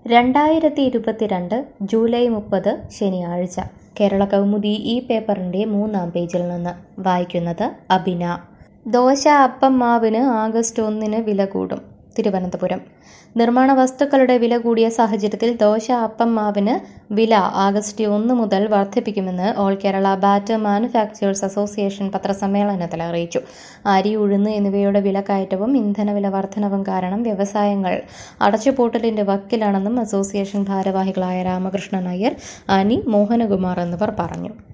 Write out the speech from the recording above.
രണ്ടായിരത്തി ഇരുപത്തിരണ്ട് ജൂലൈ മുപ്പത് ശനിയാഴ്ച കേരള കൗമുദി ഈ പേപ്പറിൻ്റെ മൂന്നാം പേജിൽ നിന്ന് വായിക്കുന്നത് അബിന ദോശ അപ്പം മാവിന് ആഗസ്റ്റ് ഒന്നിന് വില കൂടും തിരുവനന്തപുരം നിർമ്മാണ വസ്തുക്കളുടെ വില കൂടിയ സാഹചര്യത്തിൽ ദോശ അപ്പം മാവിന് വില ആഗസ്റ്റ് ഒന്ന് മുതൽ വർദ്ധിപ്പിക്കുമെന്ന് all Kerala batter manufacturers association പത്രസമ്മേളനത്തിൽ അറിയിച്ചു അരി ഉഴുന്ന് എന്നിവയുടെ വിലക്കയറ്റവും ഇന്ധനവില വർധനവും കാരണം വ്യവസായങ്ങൾ അടച്ചുപൂട്ടലിന്റെ വക്കിലാണെന്നും അസോസിയേഷൻ ഭാരവാഹികളായ രാമകൃഷ്ണൻ അയ്യർ അനി മോഹനകുമാർ എന്നിവർ പറഞ്ഞു